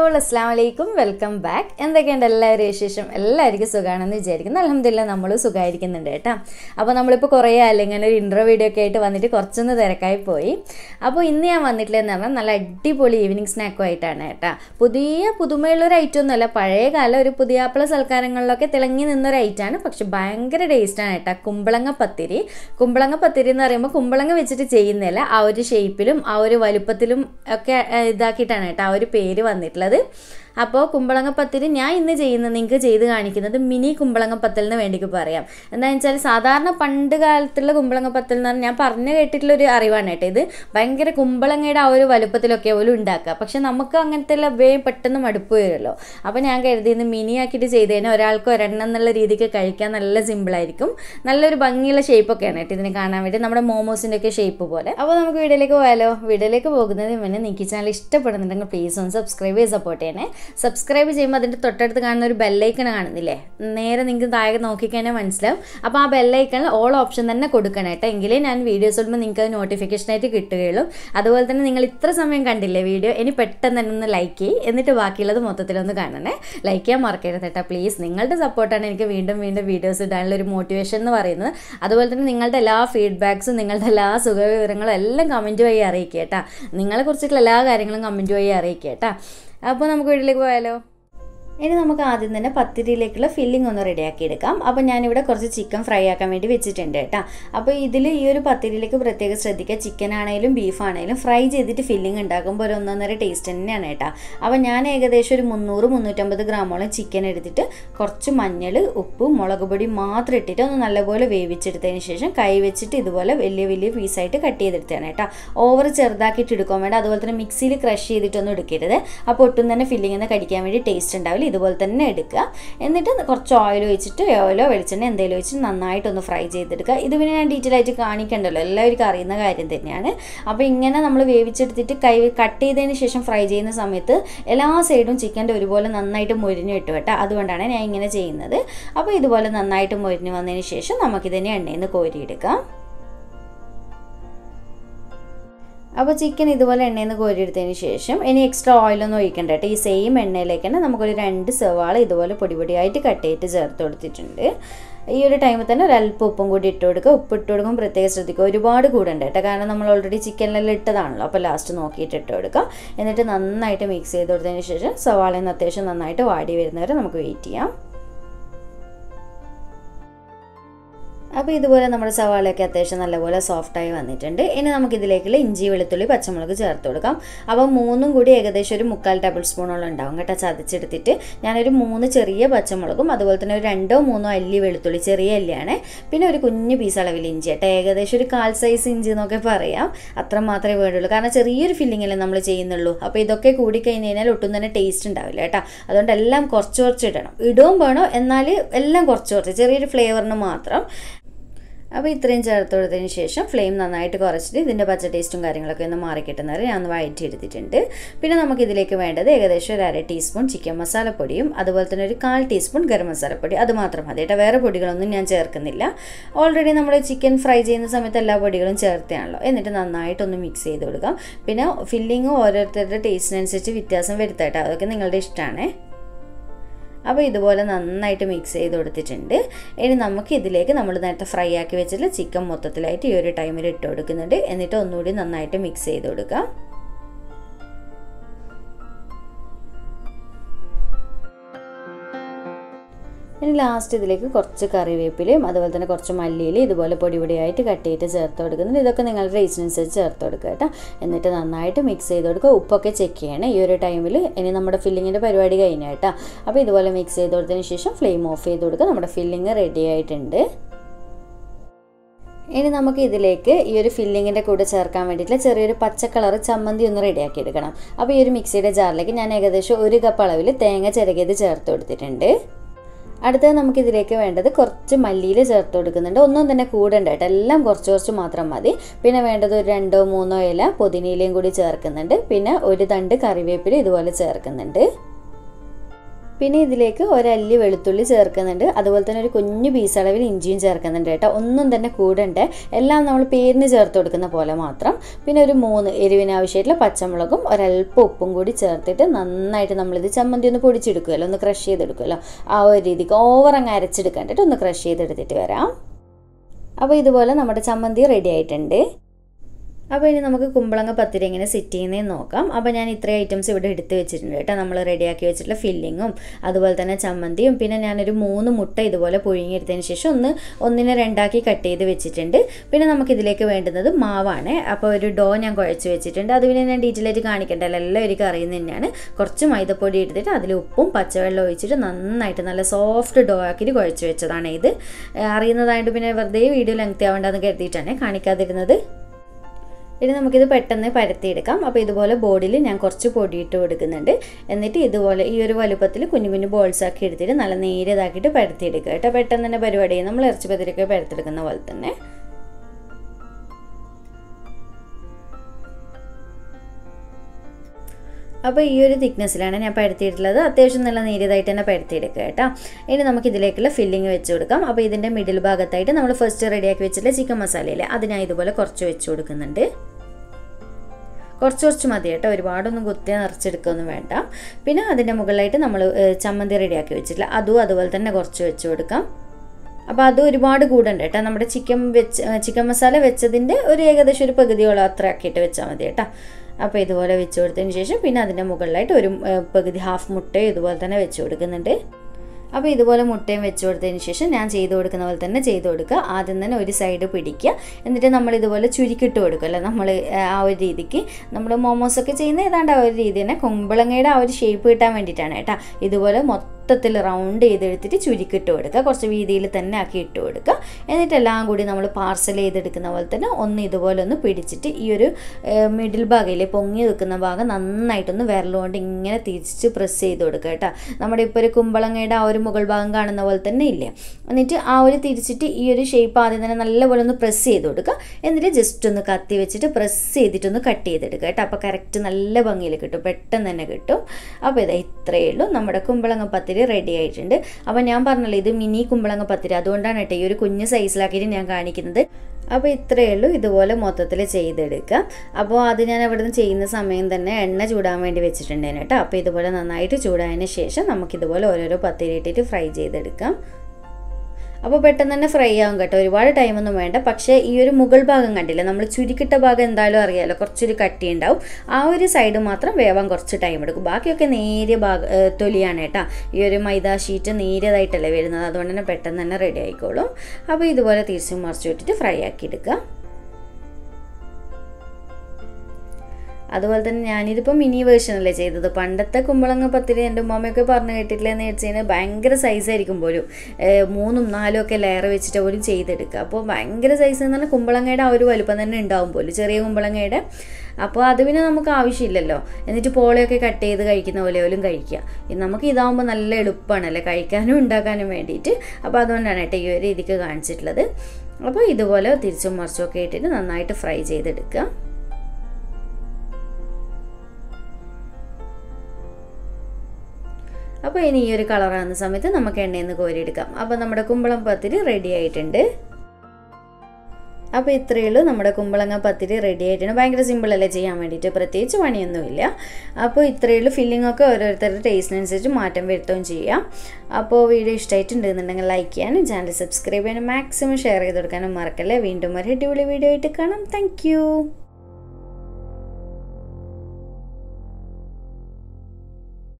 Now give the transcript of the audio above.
all അസ്സാം വലൈക്കും welcome back എന്തൊക്കെയുണ്ട് എല്ലാവരും വിശേഷം എല്ലാവർക്കും സുഖമാണെന്ന് വിചാരിക്കുന്നു അലഹമില്ല നമ്മൾ സുഖമായിരിക്കുന്നുണ്ട് കേട്ടോ അപ്പോൾ നമ്മളിപ്പോൾ കുറേ ആയാലും ഇങ്ങനെ ഒരു ഇൻട്രോ വീഡിയോ ഒക്കെ ആയിട്ട് വന്നിട്ട് കുറച്ചൊന്ന് തിരക്കായി പോയി അപ്പോൾ ഇന്ന് ഞാൻ വന്നിട്ടില്ലെന്ന് പറഞ്ഞാൽ നല്ല അടിപൊളി ഈവനിങ് സ്നാക്കും ആയിട്ടാണ് കേട്ടോ പുതിയ പുതുമയുള്ളൊരു ഐറ്റം ഒന്നുമല്ല പഴയ കാലം ഒരു പുതിയാപ്പിള സൽക്കാരങ്ങളിലൊക്കെ തിളങ്ങി നിന്നൊരു ഐറ്റമാണ് പക്ഷെ ഭയങ്കര ടേസ്റ്റാണ് കേട്ടോ കുമ്പളങ്ങ പത്തിരി കുമ്പളങ്ങ പത്തിരി എന്ന് പറയുമ്പോൾ കുമ്പളങ്ങ വെച്ചിട്ട് ചെയ്യുന്നില്ല ആ ഒരു ഷേപ്പിലും ആ ഒരു വലുപ്പത്തിലും ഒക്കെ ഏഹ്, ഇതാക്കിയിട്ടാണ് കേട്ടോ ആ ഒരു പേര് വന്നിട്ടുള്ളത് അപ്പോൾ കുമ്പളങ്ങ പത്തിരി ഞാൻ ഇന്ന് ചെയ്യുന്നത് നിങ്ങൾക്ക് ചെയ്ത് കാണിക്കുന്നത് മിനി കുമ്പളങ്ങ പത്തൽ എന്ന് വേണ്ടിക്ക് പറയാം എന്താണെന്ന് വെച്ചാൽ സാധാരണ പണ്ട് കാലത്തുള്ള കുമ്പളങ്ങ പത്തൽ എന്ന് പറഞ്ഞാൽ ഞാൻ പറഞ്ഞു കേട്ടിട്ടുള്ള ഒരു അറിവാണ് കേട്ടോ ഇത് ഭയങ്കര കുമ്പളങ്ങയുടെ ആ ഒരു വലുപ്പത്തിലൊക്കെ പോലും ഉണ്ടാക്കുക പക്ഷെ നമുക്ക് അങ്ങനത്തെ എല്ലാം വേഗം പെട്ടെന്ന് മടുപ്പ് വരുമല്ലോ അപ്പോൾ ഞാൻ കരുതി ഇന്ന് മിനി ആക്കിയിട്ട് ചെയ്ത് കഴിഞ്ഞാൽ ഒരാൾക്ക് ഒരെണ്ണം എന്നുള്ള രീതിക്ക് കഴിക്കാൻ നല്ല സിമ്പിളായിരിക്കും നല്ലൊരു ഭംഗിയുള്ള ഷേപ്പൊക്കെയാണ് കേട്ടോ ഇതിന് കാണാൻ വേണ്ടി നമ്മുടെ മോമോസിൻ്റെ ഒക്കെ ഷേപ്പ് പോലെ അപ്പോൾ നമുക്ക് വീഡിയോയിലേക്ക് പോയാലോ വീഡിയോയിലേക്ക് പോകുന്നതിന് മുന്നേ നിങ്ങൾക്ക് ചാനൽ ഇഷ്ടപ്പെടുന്നുണ്ടെങ്കിൽ പ്ലീസ് ഒന്ന് സബ്സ്ക്രൈബ് ചെയ്ത് സപ്പോർട്ട് ചെയ്യണേ സബ്സ്ക്രൈബ് ചെയ്യുമ്പോൾ അതിൻ്റെ തൊട്ടടുത്ത് കാണുന്ന ഒരു ബെല്ലൈക്കൺ കാണുന്നില്ലേ നേരെ നിങ്ങൾക്ക് താഴെ നോക്കിക്കഴിഞ്ഞാൽ മനസ്സിലാവും അപ്പോൾ ആ ബെല്ലൈക്കണിൽ ഓൾ ഓപ്ഷൻ തന്നെ കൊടുക്കണം കേട്ടോ എങ്കിലേ ഞാൻ വീഡിയോസ് ഇടുമ്പോൾ നിങ്ങൾക്ക് അത് നോട്ടിഫിക്കേഷനായിട്ട് കിട്ടുകയുള്ളൂ അതുപോലെ തന്നെ നിങ്ങൾ ഇത്ര സമയം കണ്ടില്ലേ വീഡിയോ ഇനി പെട്ടെന്ന് തന്നെ ഒന്ന് ലൈക്ക് ചെയ്യും എന്നിട്ട് ബാക്കിയുള്ളത് മൊത്തത്തിലൊന്ന് കാണണേ ലൈക്ക് ചെയ്യാൻ മറക്കരുത് കേട്ടോ പ്ലീസ് നിങ്ങളുടെ സപ്പോർട്ടാണ് എനിക്ക് വീണ്ടും വീണ്ടും വീഡിയോസ് ഇടാനുള്ള ഒരു മോട്ടിവേഷൻ എന്ന് പറയുന്നത് അതുപോലെ തന്നെ നിങ്ങളുടെ എല്ലാ ഫീഡ്ബാക്സും നിങ്ങളുടെ എല്ലാ സുഖവിവരങ്ങളും എല്ലാം കമൻറ്റ് വഴി അറിയിക്കുക കേട്ടോ നിങ്ങളെ കുറിച്ചിട്ടുള്ള എല്ലാ കാര്യങ്ങളും കമൻറ്റ് വഴി അറിയിക്കുക കേട്ടോ അപ്പോൾ നമുക്ക് വീട്ടിലേക്ക് പോയാലോ ഇനി നമുക്ക് ആദ്യം തന്നെ പത്തിരിയിലേക്കുള്ള ഫില്ലിംഗ് ഒന്ന് റെഡിയാക്കി എടുക്കാം അപ്പോൾ ഞാനിവിടെ കുറച്ച് ചിക്കൻ ഫ്രൈ ആക്കാൻ വേണ്ടി വെച്ചിട്ടുണ്ട് കേട്ടോ അപ്പോൾ ഇതിൽ ഈ ഒരു പത്തിരിയിലേക്ക് പ്രത്യേകം ശ്രദ്ധിക്കുക ചിക്കൻ ആണെങ്കിലും ബീഫ് ആണെങ്കിലും ഫ്രൈ ചെയ്തിട്ട് ഫില്ലിംഗ് ഉണ്ടാക്കുമ്പോൾ ഒരു ഒന്നൊന്നര ടേസ്റ്റ് തന്നെയാണ് കേട്ടോ അപ്പോൾ ഞാൻ ഏകദേശം ഒരു മുന്നൂറ് മുന്നൂറ്റമ്പത് ഗ്രാമോളം ചിക്കൻ എടുത്തിട്ട് കുറച്ച് മഞ്ഞൾ ഉപ്പ് മുളക് പൊടി മാത്രം ഇട്ടിട്ട് ഒന്ന് നല്ലപോലെ വേവിച്ചെടുത്തതിന് ശേഷം കൈ വെച്ചിട്ട് ഇതുപോലെ വലിയ വലിയ പീസായിട്ട് കട്ട് ചെയ്തെടുത്തതാണ് കേട്ടോ ഓവർ ചെറുതാക്കിയിട്ട് എടുക്കാൻ വേണ്ട അതുപോലെ തന്നെ മിക്സിയിൽ ക്രഷ് ചെയ്തിട്ടൊന്നും എടുക്കരുത് അപ്പോൾ ഒട്ടും തന്നെ ഫില്ലിംഗ് നിന്ന് കടിക്കാൻ വേണ്ടി ടേസ്റ്റ് ഉണ്ടാവില്ല ഇതുപോലെ തന്നെ എടുക്കുക എന്നിട്ട് കുറച്ച് ഓയിൽ ഒഴിച്ചിട്ട് ഓയിലോ വെളിച്ചെണ്ണ എന്തെങ്കിലും ഒഴിച്ച് നന്നായിട്ടൊന്ന് ഫ്രൈ ചെയ്തെടുക്കുക ഇത് പിന്നെ ഞാൻ ഡീറ്റെയിൽ ആയിട്ട് കാണിക്കണ്ടല്ലോ എല്ലാവർക്കും അറിയുന്ന കാര്യം തന്നെയാണ് അപ്പോൾ ഇങ്ങനെ നമ്മൾ വേവിച്ചെടുത്തിട്ട് കൈ കട്ട് ചെയ്തതിന് ശേഷം ഫ്രൈ ചെയ്യുന്ന സമയത്ത് എല്ലാ സൈഡും ചിക്കൻ്റെ ഒരുപോലെ നന്നായിട്ട് മൊരിഞ്ഞ് ഇട്ട് കേട്ടോ അതുകൊണ്ടാണ് ഞാൻ ഇങ്ങനെ ചെയ്യുന്നത് അപ്പോൾ ഇതുപോലെ നന്നായിട്ട് മൊരിഞ്ഞ് വന്നതിന് ശേഷം നമുക്കിതിനെ എണ്ണയിൽ നിന്ന് കോരിയെടുക്കാം അപ്പോൾ ചിക്കൻ ഇതുപോലെ എണ്ണയിൽ നിന്ന് കോരിയെടുത്തതിന് ശേഷം ഇനി എക്സ്ട്രാ ഓയിലൊന്നും ഒഴിക്കണ്ട കേട്ടോ ഈ സെയിം എണ്ണയിലേക്ക് തന്നെ നമുക്കൊരു രണ്ട് സവാള ഇതുപോലെ പൊടി പൊടിയായിട്ട് കട്ട് ചെയ്തിട്ട് ചേർത്ത് കൊടുത്തിട്ടുണ്ട് ഈ ഒരു ടൈമിൽ തന്നെ ഒരല്പം ഉപ്പും കൂടി ഇട്ട് കൊടുക്കുക ഉപ്പ് ഇട്ട് കൊടുക്കുമ്പോൾ പ്രത്യേകം ശ്രദ്ധിക്കുക ഒരുപാട് കൂടണ്ട കേട്ടോ കാരണം നമ്മൾ ഓൾറെഡി ചിക്കനിലെല്ലാം ഇട്ടതാണല്ലോ അപ്പോൾ ലാസ്റ്റ് നോക്കിയിട്ട് ഇട്ട് കൊടുക്കുക എന്നിട്ട് നന്നായിട്ട് മിക്സ് ചെയ്ത് കൊടുത്തതിന് ശേഷം സവാളയിൽ നിന്ന് അത്യാവശ്യം നന്നായിട്ട് വാടി വരുന്നവരെ നമുക്ക് വെയിറ്റ് ചെയ്യാം അപ്പോൾ ഇതുപോലെ നമ്മുടെ സവാളയൊക്കെ അത്യാവശ്യം നല്ലപോലെ സോഫ്റ്റായി വന്നിട്ടുണ്ട് ഇനി നമുക്ക് ഇതിലേക്കുള്ള ഇഞ്ചി വെളുത്തുള്ളി പച്ചമുളക് ചേർത്ത് കൊടുക്കാം അപ്പോൾ മൂന്നും കൂടി ഏകദേശം ഒരു മുക്കാൽ ടേബിൾ സ്പൂണോളം ഉണ്ടാവും കേട്ടോ ചതച്ചെടുത്തിട്ട് ഞാനൊരു മൂന്ന് ചെറിയ പച്ചമുളകും അതുപോലെ തന്നെ ഒരു രണ്ടോ മൂന്നോ അല്ലി വെളുത്തുള്ളി ചെറിയ അല്ലിയാണ് പിന്നെ ഒരു കുഞ്ഞു പീസ് അളവിൽ ഇഞ്ചി കേട്ടോ ഏകദേശം ഒരു കാൽ സൈസ് ഇഞ്ചി എന്നൊക്കെ പറയാം അത്ര മാത്രമേ വേണ്ടുള്ളൂ കാരണം ചെറിയൊരു ഫില്ലിങ്ങല്ലേ നമ്മൾ ചെയ്യുന്നുള്ളൂ അപ്പോൾ ഇതൊക്കെ കൂടി കഴിഞ്ഞ് കഴിഞ്ഞാൽ ഒട്ടും തന്നെ ടേസ്റ്റ് ഉണ്ടാവില്ല കേട്ടോ അതുകൊണ്ട് എല്ലാം കുറച്ച് കുറച്ച് ഇടണം ഇടുകയും വേണം എന്നാൽ എല്ലാം കുറച്ച് കുറച്ച് ചെറിയൊരു ഫ്ലേവറിന് മാത്രം അപ്പോൾ ഇത്രയും ചേർത്ത് കൊടുത്തതിന് ശേഷം ഫ്ലെയിം നന്നായിട്ട് കുറച്ചിട്ട് ഇതിൻ്റെ പച്ച ടേസ്റ്റും കാര്യങ്ങളൊക്കെ ഒന്ന് മാറി കിട്ടുന്നവരെ ഞാൻ ഒന്ന് വഴറ്റി എടുത്തിട്ടുണ്ട് പിന്നെ നമുക്ക് ഇതിലേക്ക് വേണ്ടത് ഏകദേശം ഒരു അര ടീസ്പൂൺ ചിക്കൻ മസാലപ്പൊടിയും അതുപോലെ തന്നെ ഒരു കാൽ ടീസ്പൂൺ ഗരം മസാലപ്പൊടി അത് മാത്രം മതി കേട്ടോ വേറെ പൊടികളൊന്നും ഞാൻ ചേർക്കുന്നില്ല ഓൾറെഡി നമ്മൾ ചിക്കൻ ഫ്രൈ ചെയ്യുന്ന സമയത്ത് എല്ലാ പൊടികളും ചേർത്താണല്ലോ എന്നിട്ട് നന്നായിട്ടൊന്ന് മിക്സ് ചെയ്ത് കൊടുക്കാം പിന്നെ ഫില്ലിങ് ഓരോരുത്തരുടെ ടേസ്റ്റിനനുസരിച്ച് വ്യത്യാസം വരുത്താട്ടോ അതൊക്കെ നിങ്ങളുടെ ഇഷ്ടമാണേ അപ്പോൾ ഇതുപോലെ നന്നായിട്ട് മിക്സ് ചെയ്ത് കൊടുത്തിട്ടുണ്ട് ഇനി നമുക്ക് ഇതിലേക്ക് നമ്മൾ നേരത്തെ ഫ്രൈ ആക്കി വെച്ചിട്ടുള്ള ചിക്കൻ മൊത്തത്തിലായിട്ട് ഈ ഒരു ടൈമിൽ ഇട്ട് കൊടുക്കുന്നുണ്ട് എന്നിട്ട് ഒന്നുകൂടി നന്നായിട്ട് മിക്സ് ചെയ്ത് കൊടുക്കാം ഇനി ലാസ്റ്റ് ഇതിലേക്ക് കുറച്ച് കറിവേപ്പിലയും അതുപോലെ തന്നെ കുറച്ച് മല്ലിയിലും ഇതുപോലെ പൊടി പൊടിയായിട്ട് കട്ട് ചെയ്തിട്ട് ചേർത്ത് കൊടുക്കുന്നുണ്ട് ഇതൊക്കെ നിങ്ങളുടെ ടേസ്റ്റിനനുസരിച്ച് ചേർത്ത് കൊടുക്കുക കേട്ടോ എന്നിട്ട് നന്നായിട്ട് മിക്സ് ചെയ്ത് കൊടുക്കുക ഉപ്പൊക്കെ ചെക്ക് ചെയ്യണം ഈ ഒരു ടൈമിൽ ഇനി നമ്മുടെ ഫില്ലിങ്ങിൻ്റെ പരിപാടി കഴിഞ്ഞ കേട്ടോ അപ്പോൾ ഇതുപോലെ മിക്സ് ചെയ്ത് കൊടുത്തതിന് ശേഷം ഫ്ലെയിം ഓഫ് ചെയ്ത് കൊടുക്കുക നമ്മുടെ ഫില്ലിങ് റെഡി ആയിട്ടുണ്ട് ഇനി നമുക്ക് ഇതിലേക്ക് ഈ ഒരു ഫില്ലിങ്ങിൻ്റെ കൂടെ ചേർക്കാൻ വേണ്ടിയിട്ടുള്ള ചെറിയൊരു പച്ച കളർ ചമ്മന്തി ഒന്ന് റെഡിയാക്കി എടുക്കണം അപ്പോൾ ഈ ഒരു മിക്സിയുടെ ജാറിലേക്ക് ഞാൻ ഏകദേശം ഒരു കപ്പ് അളവിൽ തേങ്ങ ചിരകിയത് ചേർത്ത് കൊടുത്തിട്ടുണ്ട് അടുത്തത് നമുക്ക് ഇതിലേക്ക് വേണ്ടത് കുറച്ച് മല്ലിയിൽ ചേർത്ത് കൊടുക്കുന്നുണ്ട് ഒന്നും തന്നെ കൂടണ്ട കേട്ടോ എല്ലാം കുറച്ച് കുറച്ച് മാത്രം മതി പിന്നെ വേണ്ടത് ഒരു രണ്ടോ മൂന്നോ ഇല പുതിനയിലയും കൂടി ചേർക്കുന്നുണ്ട് പിന്നെ ഒരു തണ്ട് കറിവേപ്പില ഇതുപോലെ ചേർക്കുന്നുണ്ട് പിന്നെ ഇതിലേക്ക് ഒരല്ലി വെളുത്തുള്ളി ചേർക്കുന്നുണ്ട് അതുപോലെ തന്നെ ഒരു കുഞ്ഞു പീസ് അളവിൽ ഇഞ്ചിയും ചേർക്കുന്നുണ്ട് കേട്ടോ ഒന്നും തന്നെ കൂടണ്ടേ എല്ലാം നമ്മൾ പേരിന് ചേർത്ത് കൊടുക്കുന്ന പോലെ മാത്രം പിന്നെ ഒരു മൂന്ന് എരിവിന് ആവശ്യമായിട്ടുള്ള പച്ചമുളകും ഒരല്പം ഉപ്പും കൂടി ചേർത്തിട്ട് നന്നായിട്ട് നമ്മളിത് ചമ്മന്തി ഒന്ന് പൊടിച്ചെടുക്കുമല്ലോ ഒന്ന് ക്രഷ് ചെയ്തെടുക്കുമല്ലോ ആ ഒരു രീതിക്ക് ഓവർ അങ്ങ് അരച്ചെടുക്കണ്ടിട്ട് ഒന്ന് ക്രഷ് ചെയ്തെടുത്തിട്ട് വരാം അപ്പോൾ ഇതുപോലെ നമ്മുടെ ചമ്മന്തി റെഡി ആയിട്ടുണ്ട് അപ്പോൾ ഇനി നമുക്ക് കുമ്പളങ്ങ പത്തിരി എങ്ങനെ സെറ്റ് ചെയ്യുന്നതെന്ന് നോക്കാം അപ്പോൾ ഞാൻ ഇത്രയും ഐറ്റംസ് ഇവിടെ എടുത്ത് വെച്ചിട്ടുണ്ട് കേട്ടോ നമ്മൾ റെഡിയാക്കി വെച്ചിട്ടുള്ള ഫില്ലിങ്ങും അതുപോലെ തന്നെ ചമ്മന്തിയും പിന്നെ ഞാനൊരു മൂന്ന് മുട്ട ഇതുപോലെ പുഴുങ്ങിയെടുത്തതിന് ശേഷം ഒന്ന് ഒന്നിനെ രണ്ടാക്കി കട്ട് ചെയ്ത് വെച്ചിട്ടുണ്ട് പിന്നെ നമുക്കിതിലേക്ക് വേണ്ടുന്നത് മാവാണ് അപ്പോൾ ഒരു ഡോ ഞാൻ കുഴച്ച് വെച്ചിട്ടുണ്ട് അത് പിന്നെ ഞാൻ ഡീറ്റെയിൽ ആയിട്ട് കാണിക്കണ്ടല്ലോ എല്ലാവർക്കും അറിയുന്നത് തന്നെയാണ് കുറച്ച് മൈദപ്പൊടി എടുത്തിട്ട് അതിൽ ഉപ്പും പച്ചവെള്ളം ഒഴിച്ചിട്ട് നന്നായിട്ട് നല്ല സോഫ്റ്റ് ഡോ ആക്കിയിട്ട് കുഴച്ച് വെച്ചതാണ് ഇത് അറിയുന്നതായിട്ട് പിന്നെ വെറുതെ വീഡിയോ ലെങ്തി ആവേണ്ടെന്ന് കരുതിയിട്ടാണ് കാണിക്കാതിരുന്നത് ഇനി നമുക്കിത് പെട്ടെന്ന് പരത്തിയെടുക്കാം അപ്പോൾ ഇതുപോലെ ബോർഡിൽ ഞാൻ കുറച്ച് പൊടിയിട്ട് കൊടുക്കുന്നുണ്ട് എന്നിട്ട് ഇതുപോലെ ഈ ഒരു വലുപ്പത്തിൽ കുഞ്ഞു കുഞ്ഞു ബോൾസ് ആക്കി എടുത്തിട്ട് നല്ല നേരിയതാക്കിയിട്ട് പരത്തിയെടുക്കുക കേട്ടോ പെട്ടെന്ന് തന്നെ പരിപാടി ചെയ്യും നമ്മൾ ഇറച്ചി പത്തിരിയൊക്കെ പരത്തെടുക്കുന്ന പോലെ തന്നെ അപ്പോൾ ഈ ഒരു തിക്നെസ്സിലാണ് ഞാൻ പരത്തിയിട്ടുള്ളത് അത്യാവശ്യം നല്ല നേരിയതായിട്ട് തന്നെ പരത്തിയെടുക്കുക കേട്ടോ ഇനി നമുക്ക് ഇതിലേക്കുള്ള ഫില്ലിങ് വെച്ച് കൊടുക്കാം അപ്പോൾ ഇതിൻ്റെ മിഡിൽ ഭാഗത്തായിട്ട് നമ്മൾ ഫസ്റ്റ് റെഡിയാക്കി വെച്ചിട്ടുള്ള ചിക്കൻ മസാലയില്ലേ അത് ഞാൻ ഇതുപോലെ കുറച്ച് വെച്ച് കൊടുക്കുന്നുണ്ട് കുറച്ച് കുറച്ച് മതി കേട്ടോ ഒരുപാടൊന്നും കുത്തി നിറച്ചെടുക്കുകയൊന്നും വേണ്ട പിന്നെ അതിൻ്റെ മുകളിലായിട്ട് നമ്മൾ ചമ്മന്തി റെഡിയാക്കി വെച്ചിട്ടില്ല അതും അതുപോലെ തന്നെ കുറച്ച് വെച്ച് കൊടുക്കാം അപ്പോൾ അത് ഒരുപാട് കൂടണ്ട കേട്ടോ നമ്മുടെ ചിക്കൻ വെച്ച് ചിക്കൻ മസാല വെച്ചതിൻ്റെ ഒരു ഏകദേശം ഒരു പകുതിയോളം അത്ര ആക്കിയിട്ട് വെച്ചാൽ മതി കേട്ടോ അപ്പോൾ ഇതുപോലെ വെച്ച് കൊടുത്തതിന് ശേഷം പിന്നെ അതിൻ്റെ മുകളിലായിട്ട് ഒരു പകുതി ഹാഫ് മുട്ടയും ഇതുപോലെ തന്നെ വെച്ച് കൊടുക്കുന്നുണ്ട് അപ്പോൾ ഇതുപോലെ മുട്ടയും വെച്ച് കൊടുത്തതിന് ശേഷം ഞാൻ ചെയ്ത് കൊടുക്കുന്ന പോലെ തന്നെ ചെയ്ത് കൊടുക്കുക ആദ്യം തന്നെ ഒരു സൈഡ് പിടിക്കുക എന്നിട്ട് നമ്മൾ ഇതുപോലെ ചുരുക്കിട്ട് കൊടുക്കുമല്ലോ നമ്മൾ ആ ഒരു രീതിക്ക് നമ്മൾ മോമോസൊക്കെ ചെയ്യുന്ന ഏതാണ്ട് ആ ഒരു രീതി തന്നെ കുമ്പളങ്ങയുടെ ആ ഒരു ഷേപ്പ് കിട്ടാൻ വേണ്ടിയിട്ടാണ് കേട്ടോ ഇതുപോലെ മൊത്തത്തിൽ റൗണ്ട് ചെയ്തെടുത്തിട്ട് ചുരുക്കിട്ട് കൊടുക്കുക കുറച്ച് വീതിയിൽ തന്നെ ആക്കി ഇട്ട് കൊടുക്കുക എന്നിട്ട് എല്ലാം കൂടി നമ്മൾ പാർസൽ ചെയ്തെടുക്കുന്ന പോലെ തന്നെ ഒന്ന് ഇതുപോലെ ഒന്ന് പിടിച്ചിട്ട് ഈ ഒരു മിഡിൽ ഭാഗമില്ലേ പൊങ്ങി നിൽക്കുന്ന ഭാഗം നന്നായിട്ടൊന്ന് വിരലുകൊണ്ട് ഇങ്ങനെ തിരിച്ച് പ്രസ് ചെയ്ത് കൊടുക്കുക കേട്ടോ നമ്മുടെ ഇപ്പോൾ ഒരു കുമ്പളങ്ങയുടെ ആ ഒരു മുകൾ ഭാഗം കാണുന്ന പോലെ തന്നെ ഇല്ലേ എന്നിട്ട് ആ ഒരു തിരിച്ചിട്ട് ഈ ഒരു ഷേപ്പ് ആദ്യം തന്നെ നല്ലപോലെ ഒന്ന് പ്രസ് ചെയ്ത് കൊടുക്കുക എന്നിട്ട് ജസ്റ്റ് ഒന്ന് കത്തി വെച്ചിട്ട് പ്രസ് ചെയ്തിട്ടൊന്ന് കട്ട് ചെയ്തെടുക്കുക കേട്ടോ അപ്പോൾ കറക്റ്റ് നല്ല ഭംഗിയിൽ കിട്ടും പെട്ടെന്ന് തന്നെ കിട്ടും അപ്പോൾ ഇതാ ഇത്രയേ ഉള്ളൂ നമ്മുടെ കുമ്പളങ്ങ പത്തിരി റെഡി ആയിട്ടുണ്ട് അപ്പോൾ ഞാൻ പറഞ്ഞല്ലോ ഇത് മിനി കുമ്പളങ്ങ പത്തിരി അതുകൊണ്ടാണ് കേട്ടോ ഈ ഒരു കുഞ്ഞ് സൈസിലാക്കിയിട്ട് ഞാൻ കാണിക്കുന്നത് അപ്പോൾ ഇത്രയേ ഉള്ളൂ ഇതുപോലെ മൊത്തത്തിൽ ചെയ്തെടുക്കുക അപ്പോൾ അത് ഞാൻ അവിടെ നിന്ന് ചെയ്യുന്ന സമയം തന്നെ എണ്ണ ചൂടാൻ വേണ്ടി വെച്ചിട്ടുണ്ടായിരുന്നു കേട്ടോ അപ്പോൾ ഇതുപോലെ നന്നായിട്ട് ചൂടായതിന് ശേഷം നമുക്കിതുപോലെ ഓരോരോ പത്തിരി ഇട്ടിട്ട് ഫ്രൈ ചെയ്തെടുക്കാം അപ്പോൾ പെട്ടെന്ന് തന്നെ ഫ്രൈ ആവും കേട്ടോ ഒരുപാട് ടൈമൊന്നും വേണ്ട പക്ഷേ ഈ ഒരു മുകൾ ഭാഗം കണ്ടില്ല നമ്മൾ ചുരുക്കിട്ട ഭാഗം എന്തായാലും അറിയാമല്ലോ കുറച്ചൊരു കട്ടി ഉണ്ടാവും ആ ഒരു സൈഡ് മാത്രം വേവാൻ കുറച്ച് ടൈം എടുക്കും ബാക്കിയൊക്കെ നേരിയ ഭാഗ തൊലിയാണ് കേട്ടോ ഈ ഒരു മൈദ ഷീറ്റ് നേരിയതായിട്ടല്ലേ വരുന്നത് അതുകൊണ്ട് തന്നെ പെട്ടെന്ന് തന്നെ റെഡി ആയിക്കോളും അപ്പോൾ ഇതുപോലെ തിരിച്ചും മറിച്ചു വിട്ടിട്ട് ഫ്രൈ ആക്കി എടുക്കുക അതുപോലെ തന്നെ ഞാനിതിപ്പോൾ മിനി വേർഷനല്ലേ ചെയ്തത് പണ്ടത്തെ കുമ്പളങ്ങ പത്തിരി എൻ്റെ ഉമ്മയൊക്കെ പറഞ്ഞു കേട്ടിട്ടില്ലെന്ന് വെച്ച് കഴിഞ്ഞാൽ ഭയങ്കര സൈസായിരിക്കും പോലും മൂന്നും നാലും ഒക്കെ ലെയർ വെച്ചിട്ട് പോലും ചെയ്തെടുക്കുക അപ്പോൾ ഭയങ്കര സൈസ് എന്ന് പറഞ്ഞാൽ കുമ്പളങ്ങയുടെ ആ ഒരു വലുപ്പം തന്നെ ഉണ്ടാവും പോലും ചെറിയ കുമ്പളങ്ങയുടെ അപ്പോൾ അത് പിന്നെ നമുക്ക് ആവശ്യമില്ലല്ലോ എന്നിട്ട് പോളയൊക്കെ കട്ട് ചെയ്ത് കഴിക്കുന്ന പോലെ പോലും കഴിക്കുക നമുക്ക് ഇതാവുമ്പോൾ നല്ല എളുപ്പമാണല്ലേ കഴിക്കാനും ഉണ്ടാക്കാനും വേണ്ടിയിട്ട് അപ്പോൾ അതുകൊണ്ടാണ് കേട്ടോ ഈ ഒരു രീതിക്ക് കാണിച്ചിട്ടുള്ളത് അപ്പോൾ ഇതുപോലെ തിരിച്ചും മറിച്ചും ഒക്കെ ഇട്ടിട്ട് നന്നായിട്ട് ഫ്രൈ ചെയ്തെടുക്കുക അപ്പോൾ ഇനി ഈ ഒരു കളറാകുന്ന സമയത്ത് നമുക്ക് എണ്ണയിൽ നിന്ന് കോരിയെടുക്കാം അപ്പോൾ നമ്മുടെ കുമ്പളം പത്തിരി റെഡി ആയിട്ടുണ്ട് അപ്പോൾ ഇത്രയേ ഉള്ളൂ നമ്മുടെ കുമ്പളങ്ങ പത്തിരി റെഡി ആയിട്ടുണ്ട് ഭയങ്കര സിമ്പിളല്ലേ ചെയ്യാൻ വേണ്ടിയിട്ട് പ്രത്യേകിച്ച് പണിയൊന്നുമില്ല അപ്പോൾ ഇത്രയേ ഉള്ളൂ ഫില്ലിംഗ് ഒക്കെ ഓരോരുത്തരുടെ ടേസ്റ്റിനനുസരിച്ച് മാറ്റം വരുത്തുകയും ചെയ്യാം അപ്പോൾ വീഡിയോ ഇഷ്ടമായിട്ടുണ്ടെന്നുണ്ടെങ്കിൽ ലൈക്ക് ചെയ്യാനും ചാനൽ സബ്സ്ക്രൈബ് ചെയ്യാനും മാക്സിമം ഷെയർ ചെയ്ത് കൊടുക്കാനും മറക്കല്ലേ വീണ്ടും ഒരു അടിപൊളി വീഡിയോ ആയിട്ട് കാണാം താങ്ക്